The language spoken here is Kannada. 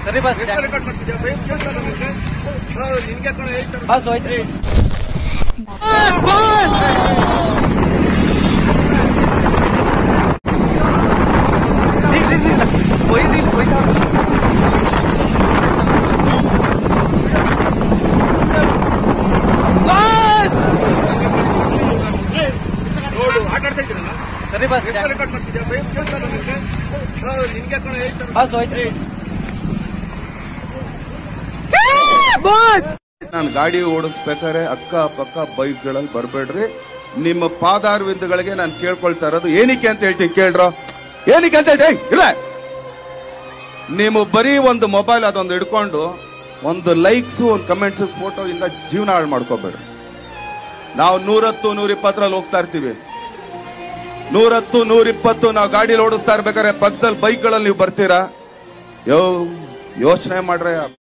ಸರಿ ಬಸ್ ರೆಕಾರ್ಡ್ ಮಾಡ್ತಿದ್ಯಾ ಭಯ ಕೇಳ್ತಾ ನಮಗೆ ನಿನ್ಗೆ ಕಣ ಹೇಳ್ತಾರೆ ಬಸ್ ಹೋಯ್ತು ನೋಡು ಆಟ ಆಡ್ತಾ ಇದ್ದೀರಲ್ಲ ಸರಿ ಬಸ್ ರೆಕಾರ್ಡ್ ಮಾಡ್ತಿದ್ಯಾ ಭಯ ಕೇಳ್ತಾ ನಮಗೆ ನಿನ್ಗೆ ಕಣ ಹೇಳ್ತಾರೆ ಬಸ್ ಹೋಯ್ತು ನಾನು ಗಾಡಿ ಓಡಿಸ್ಬೇಕಾದ್ರೆ ಅಕ್ಕ ಪಕ್ಕ ಬೈಕ್ಗಳಲ್ಲಿ ಬರಬೇಡ್ರಿ ನಿಮ್ಮ ಪಾದಾರವಿಂದಗಳಿಗೆ ನಾನು ಕೇಳ್ಕೊಳ್ತಾ ಇರೋದು ಏನಕ್ಕೆ ಅಂತ ಹೇಳ್ತೀನಿ ಕೇಳ್ರ ಏನಕ್ಕೆ ಅಂತ ಹೇಳ್ತೀನಿ ಇಲ್ಲ ನೀವು ಬರೀ ಒಂದು ಮೊಬೈಲ್ ಅದೊಂದು ಹಿಡ್ಕೊಂಡು ಒಂದು ಲೈಕ್ಸ್ ಒಂದು ಕಮೆಂಟ್ಸ್ ಫೋಟೋ ಇಂದ ಜೀವನ ಹಾಳು ಮಾಡ್ಕೋಬೇಡ್ರಿ ನಾವು ನೂರತ್ತು ನೂರಿಪ್ಪತ್ತರಲ್ಲಿ ಹೋಗ್ತಾ ಇರ್ತೀವಿ ನೂರತ್ತು ನೂರಿಪ್ಪತ್ತು ನಾವು ಗಾಡಿಲಿ ಓಡಿಸ್ತಾ ಇರ್ಬೇಕಾದ್ರೆ ಪಕ್ಕದಲ್ಲಿ ಬೈಕ್ಗಳಲ್ಲಿ ನೀವು ಬರ್ತೀರಾ ಯೋ ಯೋಚನೆ ಮಾಡ್ರೆ